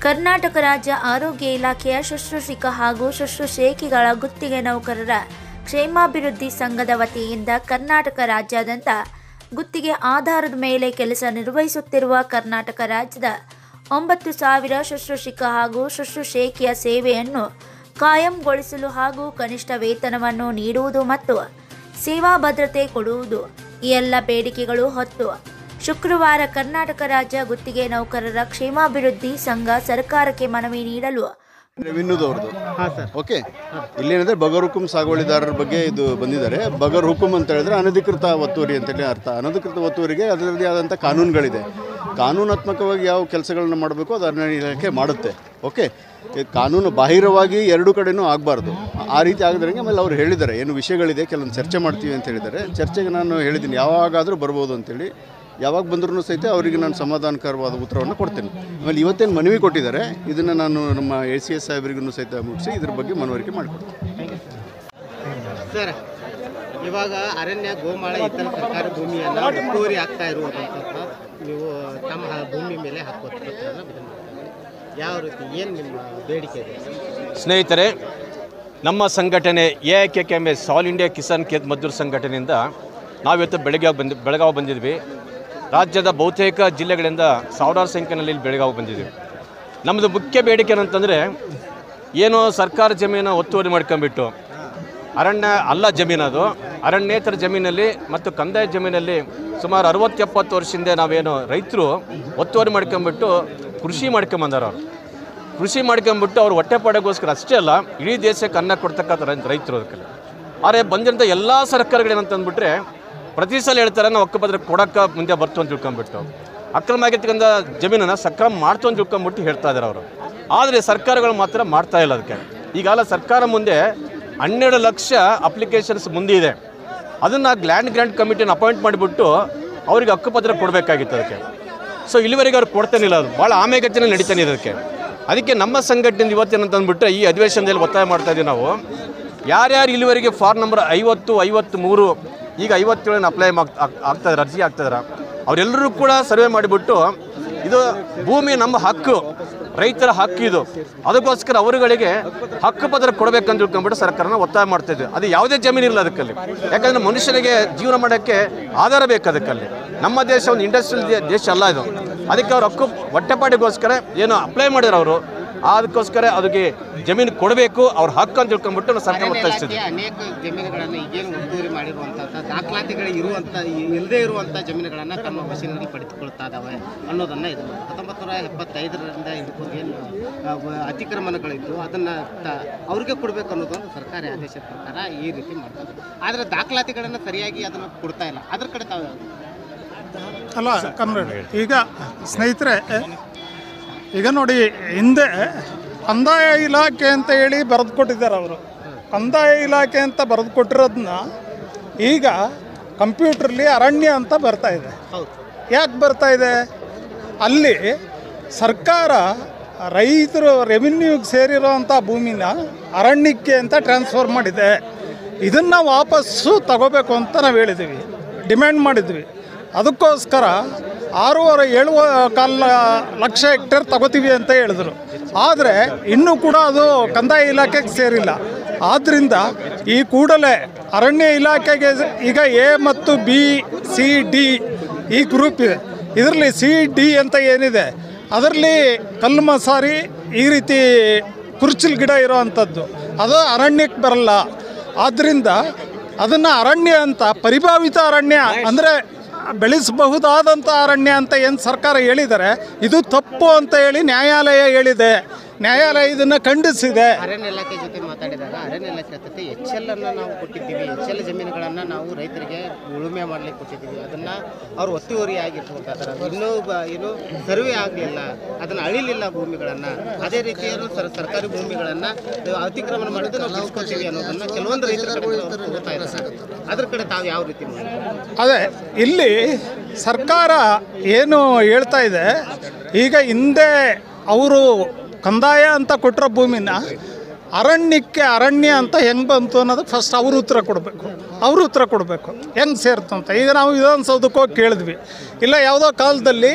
ಕರ್ನಾಟಕ ರಾಜ್ಯ ಆರೋಗ್ಯ ಇಲಾಖೆಯ ಶುಶ್ರೂಷಕ ಹಾಗೂ ಶುಶ್ರೂಷಕಿಗಳ ಗುತ್ತಿಗೆ ನೌಕರರ ಕ್ಷೇಮಾಭಿವೃದ್ಧಿ ಸಂಘದ ವತಿಯಿಂದ ಕರ್ನಾಟಕ ರಾಜ್ಯಾದ್ಯಂತ ಗುತ್ತಿಗೆ ಆಧಾರದ ಮೇಲೆ ಕೆಲಸ ನಿರ್ವಹಿಸುತ್ತಿರುವ ಕರ್ನಾಟಕ ರಾಜ್ಯದ ಒಂಬತ್ತು ಸಾವಿರ ಶುಶ್ರೂಷಕ ಹಾಗೂ ಶುಶ್ರೂಷಕಿಯ ಸೇವೆಯನ್ನು ಕಾಯಂಗೊಳಿಸಲು ಹಾಗೂ ಕನಿಷ್ಠ ವೇತನವನ್ನು ನೀಡುವುದು ಮತ್ತು ಸೇವಾ ಭದ್ರತೆ ಕೊಡುವುದು ಈ ಎಲ್ಲ ಬೇಡಿಕೆಗಳು ಹೊತ್ತು ಶುಕ್ರವಾರ ಕರ್ನಾಟಕ ರಾಜ್ಯ ಗುತ್ತಿಗೆ ನೌಕರರ ಕ್ಷೇಮಾಭಿವೃದ್ಧಿ ಸಂಘ ಸರ್ಕಾರಕ್ಕೆ ಮನವಿ ನೀಡಲು ರೆವಿನ್ಯೂದವ್ರದ್ದು ಹಾಂ ಸರ್ ಓಕೆ ಇಲ್ಲೇನಂದ್ರೆ ಬಗರ್ ಹುಕುಂ ಸಾಗುವಳಿದಾರರ ಬಗ್ಗೆ ಇದು ಬಂದಿದ್ದಾರೆ ಬಗರ್ ಹುಕುಂ ಅಂತ ಹೇಳಿದ್ರೆ ಅನಧಿಕೃತ ಒತ್ತುವರಿ ಅಂತೇಳಿ ಅರ್ಥ ಅನಧಿಕೃತ ಒತ್ತುವರಿಗೆ ಅದರದ್ದೇ ಆದಂಥ ಕಾನೂನುಗಳಿದೆ ಕಾನೂನಾತ್ಮಕವಾಗಿ ಯಾವ ಕೆಲಸಗಳನ್ನ ಮಾಡಬೇಕು ಅದು ಅರಣ್ಯ ಇಲಾಖೆ ಮಾಡುತ್ತೆ ಓಕೆ ಈ ಕಾನೂನು ಬಾಹಿರವಾಗಿ ಎರಡು ಕಡೆನೂ ಆಗಬಾರ್ದು ಆ ರೀತಿ ಆಗದ್ರಂಗೆ ಆಮೇಲೆ ಅವ್ರು ಹೇಳಿದ್ದಾರೆ ಏನು ವಿಷಯಗಳಿದೆ ಕೆಲವೊಂದು ಚರ್ಚೆ ಮಾಡ್ತೀವಿ ಅಂತ ಹೇಳಿದ್ದಾರೆ ಚರ್ಚೆಗೆ ನಾನು ಹೇಳಿದ್ದೀನಿ ಯಾವಾಗಾದರೂ ಬರ್ಬೋದು ಅಂತೇಳಿ ಯಾವಾಗ ಬಂದ್ರೂ ಸಹಿತ ಅವರಿಗೆ ನಾನು ಸಮಾಧಾನಕರವಾದ ಉತ್ತರವನ್ನು ಕೊಡ್ತೇನೆ ಆಮೇಲೆ ಇವತ್ತೇನು ಮನವಿ ಕೊಟ್ಟಿದ್ದಾರೆ ಇದನ್ನು ನಾನು ನಮ್ಮ ಎ ಸಿ ಎಸ್ ಸಾಹೇಬರಿಗೂ ಸಹಿತ ಮುಗಿಸಿ ಇದ್ರ ಬಗ್ಗೆ ಮನವರಿಕೆ ಮಾಡಿಕೊಡ್ತೀನಿ ಸರ್ ಇವಾಗ ಅರಣ್ಯ ಗೋಮಾಳ ಇತರ ಸರ್ಕಾರಿ ಭೂಮಿಯನ್ನು ಒತ್ತುವರಿ ಆಗ್ತಾ ಇರುವುದಂತ ನೀವು ತಮ್ಮ ಭೂಮಿ ಮೇಲೆ ಹಾಕುವ ಪತ್ರವನ್ನು ಬಿಡುಗಡೆ ಮಾಡಿದ್ದೀರಿ. ಯಾವ ರೀತಿ ಏನು ನಿಮ್ಮ ಬೇಡಿಕೆ ಇದೆ ಸ್ನೇಹಿತರೆ ನಮ್ಮ ಸಂಘಟನೆ A I K K M S all India Kisan Khet Mazdoor ಸಂಘಟನೆಯಿಂದ ನಾವಿವತ್ತು ಬೆಳಗ್ಗೆ ಬಂದು ಬೆಳಗಾವಿ ಬಂದಿದ್ವಿ ರಾಜ್ಯದ ಬಹುತೇಕ ಜಿಲ್ಲೆಗಳಿಂದ ಸಾವಿರಾರು ಸಂಖ್ಯೆಯಲ್ಲಿ ಇಲ್ಲಿ ಬೆಳಗಾವಿ ಬಂದಿದ್ದೀವಿ ನಮ್ಮದು ಮುಖ್ಯ ಬೇಡಿಕೆ ಏನಂತಂದರೆ ಏನು ಸರ್ಕಾರ ಜಮೀನು ಒತ್ತುವರಿ ಮಾಡ್ಕೊಂಬಿಟ್ಟು ಅರಣ್ಯ ಅಲ್ಲ ಜಮೀನದು ಅರಣ್ಯೇತರ ಜಮೀನಲ್ಲಿ ಮತ್ತು ಕಂದಾಯ ಜಮೀನಲ್ಲಿ ಸುಮಾರು ಅರವತ್ತು ಎಪ್ಪತ್ತು ವರ್ಷದಿಂದ ನಾವೇನು ರೈತರು ಒತ್ತುವರಿ ಮಾಡ್ಕೊಂಬಿಟ್ಟು ಕೃಷಿ ಮಾಡ್ಕೊಂಬಂದಾರ ಅವ್ರು ಕೃಷಿ ಮಾಡ್ಕೊಂಬಿಟ್ಟು ಅವ್ರು ಹೊಟ್ಟೆ ಪಾಡಗೋಸ್ಕರ ಅಷ್ಟೇ ಅಲ್ಲ ಇಡೀ ದೇಶಕ್ಕೆ ಅನ್ನ ಕೊಡ್ತಕ್ಕಂಥ ರೈ- ರೈತರು ಅದಕ್ಕೆ ಆದರೆ ಬಂದಿರೋಂಥ ಎಲ್ಲ ಸರ್ಕಾರಗಳು ಏನಂತಂದ್ಬಿಟ್ರೆ ಪ್ರತಿ ಸಲ ಹೇಳ್ತಾರೆ ನಾವು ಹಕ್ಕುಪತ್ರ ಕೊಡೋಕ್ಕೆ ಮುಂದೆ ಬರ್ತು ಅಂತ ತಿಳ್ಕೊಂಬಿಟ್ಟು ಅಕ್ರಮ ಆಗಿರ್ತಕ್ಕಂಥ ಜಮೀನನ್ನು ಸಕ್ರಮ ಮಾಡ್ತು ಅಂತ ತಿಳ್ಕೊಂಬಿಟ್ಟು ಹೇಳ್ತಾ ಇದ್ದಾರೆ ಅವರು ಆದರೆ ಸರ್ಕಾರಗಳು ಮಾತ್ರ ಮಾಡ್ತಾ ಇಲ್ಲ ಅದಕ್ಕೆ ಈಗಾಲ ಸರ್ಕಾರ ಮುಂದೆ ಹನ್ನೆರಡು ಲಕ್ಷ ಅಪ್ಲಿಕೇಶನ್ಸ್ ಮುಂದೆ ಇದೆ ಅದನ್ನು ಲ್ಯಾಂಡ್ ಗ್ರ್ಯಾಂಟ್ ಕಮಿಟಿನ ಅಪಾಯಿಂಟ್ ಮಾಡಿಬಿಟ್ಟು ಅವರಿಗೆ ಹಕ್ಕುಪತ್ರ ಕೊಡಬೇಕಾಗಿತ್ತು ಅದಕ್ಕೆ ಸೊ ಇಲ್ಲಿವರೆಗೆ ಅವ್ರು ಕೊಡ್ತಾನಿಲ್ಲ ಅದು ಭಾಳ ಆಮೆಗತಿನ ನಡೀತಾನೆ ಇದೆ ಅದಕ್ಕೆ ಅದಕ್ಕೆ ನಮ್ಮ ಸಂಘಟನೆ ಇವತ್ತೇನಂತ ಅಂದ್ಬಿಟ್ರೆ ಈ ಅಧಿವೇಶನದಲ್ಲಿ ಒತ್ತಾಯ ಮಾಡ್ತಾ ಇದ್ದೀವಿ ನಾವು ಯಾರ್ಯಾರು ಇಲ್ಲಿವರೆಗೆ ಫಾರ್ಮ್ ನಂಬರ್ ಐವತ್ತು ಐವತ್ತು ಮೂರು ಈಗ ಐವತ್ತೇಳನ್ನು ಅಪ್ಲೈ ಆಗ್ತಾ ಇದ್ದಾರೆ ಅರ್ಜಿ ಆಗ್ತಾಯಿದ್ದಾರೆ ಅವರೆಲ್ಲರೂ ಕೂಡ ಸರ್ವೆ ಮಾಡಿಬಿಟ್ಟು ಇದು ಭೂಮಿ ನಮ್ಮ ಹಕ್ಕು ರೈತರ ಹಕ್ಕು ಇದು ಅದಕ್ಕೋಸ್ಕರ ಅವರುಗಳಿಗೆ ಹಕ್ಕು ಪತ್ರ ಕೊಡಬೇಕಂತ ತಿಳ್ಕೊಂಡ್ಬಿಟ್ಟು ಸರ್ಕಾರನ ಒತ್ತಾಯ ಮಾಡ್ತಾ ಇದ್ವಿ ಅದು ಯಾವುದೇ ಜಮೀನು ಇಲ್ಲ ಅದಕ್ಕಲ್ಲಿ ಯಾಕಂದ್ರೆ ಮನುಷ್ಯನಿಗೆ ಜೀವನ ಮಾಡೋಕ್ಕೆ ಆಧಾರ ಬೇಕು ಅದಕ್ಕಲ್ಲಿ ನಮ್ಮ ದೇಶ ಒಂದು ಇಂಡಸ್ಟ್ರಿಯಲ್ ದೇಶ ಅಲ್ಲ ಇದು ಅದಕ್ಕೆ ಅವ್ರ ಹಕ್ಕು ಹೊಟ್ಟೆಪಾಡಿಗೋಸ್ಕರ ಏನು ಅಪ್ಲೈ ಮಾಡಿದ್ರು ಅವರು ಅದಕ್ಕೋಸ್ಕರ ಅದಕ್ಕೆ ಜಮೀನು ಕೊಡಬೇಕು ಅವ್ರ ಹಕ್ಕು ಅಂತ ತಿಳ್ಕೊಂಡ್ಬಿಟ್ಟು ನಾವು ಸರ್ಕಾರ ಅರಣ್ಯ ಒತ್ತಾಯಿಸ್ತಿದ್ವಿ ಇಲಾಖೆ ಅನೇಕ ಜಮೀನುಗಳನ್ನು ಈಗೇನು ಒತ್ತುವರಿ ಮಾಡಿರುವಂಥ ದಾಖಲಾತಿಗಳು ಇರುವಂಥ ಇಲ್ಲದೇ ಇರುವಂಥ ಜಮೀನುಗಳನ್ನು ತಮ್ಮ ವಶೀನಲ್ಲಿ ಪಡೆದುಕೊಳ್ತಾ ಇದ್ದಾವೆ ಅನ್ನೋದನ್ನು ಇದು ಹತ್ತೊಂಬತ್ತು ನೂರ ಎಪ್ಪತ್ತೈದರಿಂದ ಇದಕ್ಕೂ ಏನು ಆ, ವ- ಅತಿಕ್ರಮಣಗಳಿದ್ದು ಅದನ್ನು ತ ಅವ್ರಿಗೆ ಕೊಡಬೇಕು ಅನ್ನೋದೊಂದು ಸರ್ಕಾರಿ ಆದೇಶದ ಪ್ರಕಾರ ಈ ರೀತಿ ಮಾಡ್ತಾರೆ ಆದರೆ ದಾಖಲಾತಿಗಳನ್ನು ಸರಿಯಾಗಿ ಅದನ್ನು ಕೊಡ್ತಾ ಇಲ್ಲ ಅದ್ರ ಕಡೆ ತಾವು ಯಾವ್ದು? ಅಲ್ಲ ಕಮ್ರೇಡ್ ಈಗ ಸ್ನೇಹಿತರೆ ಈಗ ನೋಡಿ ಹಿಂದೆ ಕಂದಾಯ ಇಲಾಖೆ ಅಂತ ಹೇಳಿ ಬರೆದು ಕೊಟ್ಟಿದ್ದಾರೆ ಅವರು ಕಂದಾಯ ಇಲಾಖೆ ಅಂತ ಬರೆದು ಕೊಟ್ಟಿರೋದನ್ನ ಈಗ ಕಂಪ್ಯೂಟ್ರಲ್ಲಿ ಅರಣ್ಯ ಅಂತ ಬರ್ತಾ ಇದೆ ಹೌದು ಯಾಕೆ ಬರ್ತಾ ಇದೆ ಅಲ್ಲಿ ಸರ್ಕಾರ ರೈತರು ರೆವಿನ್ಯೂಗೆ ಸೇರಿರೋವಂಥ ಭೂಮಿನ ಅರಣ್ಯಕ್ಕೆ ಅಂತ ಟ್ರಾನ್ಸ್ಫರ್ ಮಾಡಿದೆ ಇದನ್ನು ವಾಪಸ್ಸು ತಗೋಬೇಕು ಅಂತ ನಾವು ಹೇಳಿದ್ದೀವಿ ಡಿಮ್ಯಾಂಡ್ ಮಾಡಿದ್ವಿ ಅದಕ್ಕೋಸ್ಕರ ಆರೂವರೆ ಏಳು ಕಾಲ ಲಕ್ಷ ಹೆಕ್ಟೇರ್ ತಗೋತೀವಿ ಅಂತ ಹೇಳಿದ್ರು ಆದರೆ ಇನ್ನೂ ಕೂಡ ಅದು ಕಂದಾಯ ಇಲಾಖೆಗೆ ಸೇರಿಲ್ಲ ಆದ್ದರಿಂದ ಈ ಕೂಡಲೇ ಅರಣ್ಯ ಇಲಾಖೆಗೆ ಈಗ ಎ ಮತ್ತು ಬಿ ಸಿ ಡಿ ಈ ಗ್ರೂಪ್ ಇದೆ ಇದರಲ್ಲಿ ಸಿ ಡಿ ಅಂತ ಏನಿದೆ ಅದರಲ್ಲಿ ಕಲ್ಲು ಮಸಾರಿ ಈ ರೀತಿ ಕುರ್ಚಿಲ್ ಗಿಡ ಇರೋವಂಥದ್ದು ಅದು ಅರಣ್ಯಕ್ಕೆ ಬರಲ್ಲ ಆದ್ದರಿಂದ ಅದನ್ನು ಅರಣ್ಯ ಅಂತ ಪರಿಭಾವಿತ ಅರಣ್ಯ ಅಂದರೆ ಬೆಳೆಸಬಹುದಾದಂಥ ಅರಣ್ಯ ಅಂತ ಏನು ಸರ್ಕಾರ ಹೇಳಿದ್ದಾರೆ ಇದು ತಪ್ಪು ಅಂತ ಹೇಳಿ ನ್ಯಾಯಾಲಯ ಹೇಳಿದೆ ನ್ಯಾಯಾಲಯ ಇದನ್ನು ಖಂಡಿಸಿದೆ ಅರಣ್ಯ ಇಲಾಖೆ ಜೊತೆ ಮಾತಾಡಿದಾಗ ಅರಣ್ಯ ಇಲಾಖೆ ಜೊತೆ ಎಚ್ ಎಲ್ ಅನ್ನು ನಾವು ಕೊಟ್ಟಿದ್ದೀವಿ ಎಚ್ ಎಲ್ ಜಮೀನುಗಳನ್ನು ನಾವು ರೈತರಿಗೆ ಉಳುಮೆ ಮಾಡಲಿಕ್ಕೆ ಕೊಟ್ಟಿದ್ದೀವಿ ಅದನ್ನು ಅವರು ಒತ್ತುವರಿ ಆಗಿಟ್ಕೊಳ್ತಾ ಇದ್ದಾರೆ ಇನ್ನೂ ಬ ಏನು ಸರ್ವೆ ಆಗಲಿಲ್ಲ ಅದನ್ನು ಅಳಿಲಿಲ್ಲ ಭೂಮಿಗಳನ್ನು ಅದೇ ರೀತಿ ಏನು ಸರ್ ಸರ್ಕಾರಿ ಭೂಮಿಗಳನ್ನು ಅತಿಕ್ರಮಣ ಮಾಡಿದ್ದು ನಾವು ಬಿಡಿಸ್ಕೊತೀವಿ ಅನ್ನೋದನ್ನು ಕೆಲವೊಂದು ರೈತರ ಕಡೆ ಅವ್ರು ತಗೋತಾ ಇದ್ದಾರೆ ಅದ್ರ ಕಡೆ ತಾವು ಯಾವ ರೀತಿ ಮಾಡ್ತೀವಿ ಅದೇ ಇಲ್ಲಿ ಸರ್ಕಾರ ಏನು ಹೇಳ್ತಾ ಇದೆ ಈಗ ಹಿಂದೆ ಅವರು ಕಂದಾಯ ಅಂತ ಕೊಟ್ಟಿರೋ ಭೂಮಿನ ಅರಣ್ಯಕ್ಕೆ ಅರಣ್ಯ ಅಂತ ಹೆಂಗೆ ಬಂತು ಅನ್ನೋದಕ್ಕೆ ಫಸ್ಟ್ ಅವರು ಉತ್ತರ ಕೊಡಬೇಕು ಅವರು ಉತ್ತರ ಕೊಡಬೇಕು ಹೆಂಗೆ ಸೇರ್ತು ಅಂತ ಈಗ ನಾವು ವಿಧಾನಸೌಧಕ್ಕೆ ಹೋಗಿ ಕೇಳಿದ್ವಿ ಇಲ್ಲ ಯಾವುದೋ ಕಾಲದಲ್ಲಿ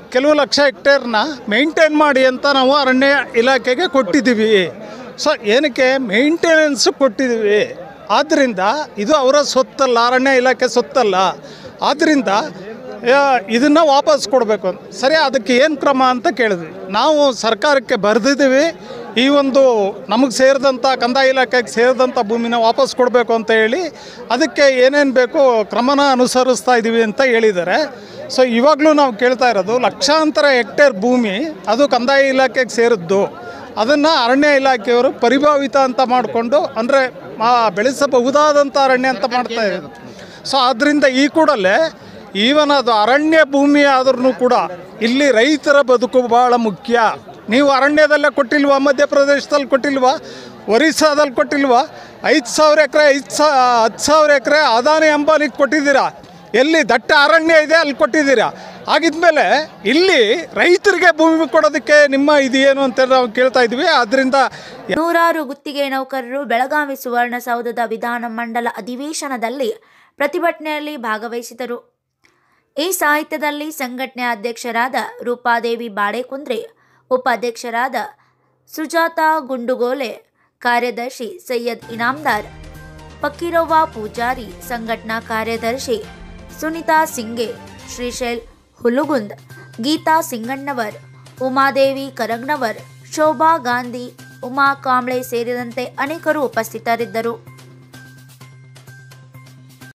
ಕೆಲವು ಲಕ್ಷ ಹೆಕ್ಟೇರ್ನ ಮೇಂಟೈನ್ ಮಾಡಿ ಅಂತ ನಾವು ಅರಣ್ಯ ಇಲಾಖೆಗೆ ಕೊಟ್ಟಿದ್ದೀವಿ ಸೊ ಏನಕ್ಕೆ ಮೇಂಟೆನೆನ್ಸ್ ಕೊಟ್ಟಿದ್ದೀವಿ ಆದ್ದರಿಂದ ಇದು ಅವರ ಸೊತ್ತಲ್ಲ ಅರಣ್ಯ ಇಲಾಖೆ ಸೊತ್ತಲ್ಲ ಆದ್ದರಿಂದ ಇದನ್ನು ವಾಪಸ್ ಕೊಡಬೇಕು ಅಂತ ಸರಿ ಅದಕ್ಕೆ ಏನು ಕ್ರಮ ಅಂತ ಕೇಳಿದ್ವಿ ನಾವು ಸರ್ಕಾರಕ್ಕೆ ಬರೆದಿದ್ದೀವಿ ಈ ಒಂದು ನಮಗೆ ಸೇರಿದಂಥ ಕಂದಾಯ ಇಲಾಖೆಗೆ ಸೇರಿದಂಥ ಭೂಮಿನ ವಾಪಸ್ ಕೊಡಬೇಕು ಅಂತ ಹೇಳಿ ಅದಕ್ಕೆ ಏನೇನು ಬೇಕೋ ಕ್ರಮನ ಅನುಸರಿಸ್ತಾ ಇದ್ದೀವಿ ಅಂತ ಹೇಳಿದ್ದಾರೆ ಸೊ ಇವಾಗಲೂ ನಾವು ಕೇಳ್ತಾ ಇರೋದು ಲಕ್ಷಾಂತರ ಹೆಕ್ಟೇರ್ ಭೂಮಿ ಅದು ಕಂದಾಯ ಇಲಾಖೆಗೆ ಸೇರಿದ್ದು ಅದನ್ನು ಅರಣ್ಯ ಇಲಾಖೆಯವರು ಪರಿಭಾವಿತ ಅಂತ ಮಾಡಿಕೊಂಡು ಅಂದರೆ ಬೆಳೆಸಬಹುದಾದಂಥ ಅರಣ್ಯ ಅಂತ ಮಾಡ್ತಾ ಇದ್ದಾರೆ ಸೊ ಆದ್ದರಿಂದ ಈ ಕೂಡಲೇ ಈವನ್ ಅದು ಅರಣ್ಯ ಭೂಮಿ ಆದ್ರೂ ಕೂಡ ಇಲ್ಲಿ ರೈತರ ಬದುಕು ಭಾಳ ಮುಖ್ಯ ನೀವು ಅರಣ್ಯದಲ್ಲೇ ಕೊಟ್ಟಿಲ್ವಾ ಮಧ್ಯಪ್ರದೇಶದಲ್ಲಿ ಕೊಟ್ಟಿಲ್ವಾ ಒರಿಸ್ಸಾದಲ್ಲಿ ಕೊಟ್ಟಿಲ್ವಾ ಐದು ಸಾವಿರ ಎಕರೆ ಐದು ಸಾ ಹತ್ತು ಸಾವಿರ ಎಕರೆ ಅದಾನಿ ಅಂಬಾನಿಗೆ ಕೊಟ್ಟಿದ್ದೀರಾ ಎಲ್ಲಿ ದಟ್ಟ ಅರಣ್ಯ ಇದೆ ಅಲ್ಲಿ ಕೊಟ್ಟಿದ್ದೀರಾ ಹಾಗಿದ್ಮೇಲೆ ಇಲ್ಲಿ ರೈತರಿಗೆ ಭೂಮಿ ಕೊಡೋದಕ್ಕೆ ನಿಮ್ಮ ಇದು ಏನು ಅಂತ ನಾವು ಕೇಳ್ತಾ ಇದ್ವಿ ಅದರಿಂದ ನೂರಾರು ಗುತ್ತಿಗೆ ನೌಕರರು ಬೆಳಗಾವಿ ಸುವರ್ಣಸೌಧದ ವಿಧಾನ ಮಂಡಲ ಅಧಿವೇಶನದಲ್ಲಿ ಪ್ರತಿಭಟನೆಯಲ್ಲಿ ಭಾಗವಹಿಸಿದರು ಈ ಸಾಹಿತ್ಯದಲ್ಲಿ ಸಂಘಟನೆ ಅಧ್ಯಕ್ಷರಾದ ರೂಪಾದೇವಿ ಬಾಳೆಕುಂದ್ರೆ ಉಪಾಧ್ಯಕ್ಷರಾದ ಸುಜಾತಾ ಗುಂಡುಗೋಲೆ ಕಾರ್ಯದರ್ಶಿ ಸೈಯದ್ ಇನಾಮ್ದಾರ್ ಫಕೀರವ್ವ ಪೂಜಾರಿ ಸಂಘಟನಾ ಕಾರ್ಯದರ್ಶಿ ಸುನಿತಾ ಸಿಂಗೆ ಶ್ರೀಶೈಲ್ ಹುಲುಗುಂದ್ ಗೀತಾ ಸಿಂಗಣ್ಣವರ್ ಉಮಾದೇವಿ ಕರಂಗ್ನವರ್ ಶೋಭಾ ಗಾಂಧಿ ಉಮಾ ಕಾಂಬ್ಳೆ ಸೇರಿದಂತೆ ಅನೇಕರು ಉಪಸ್ಥಿತರಿದ್ದರು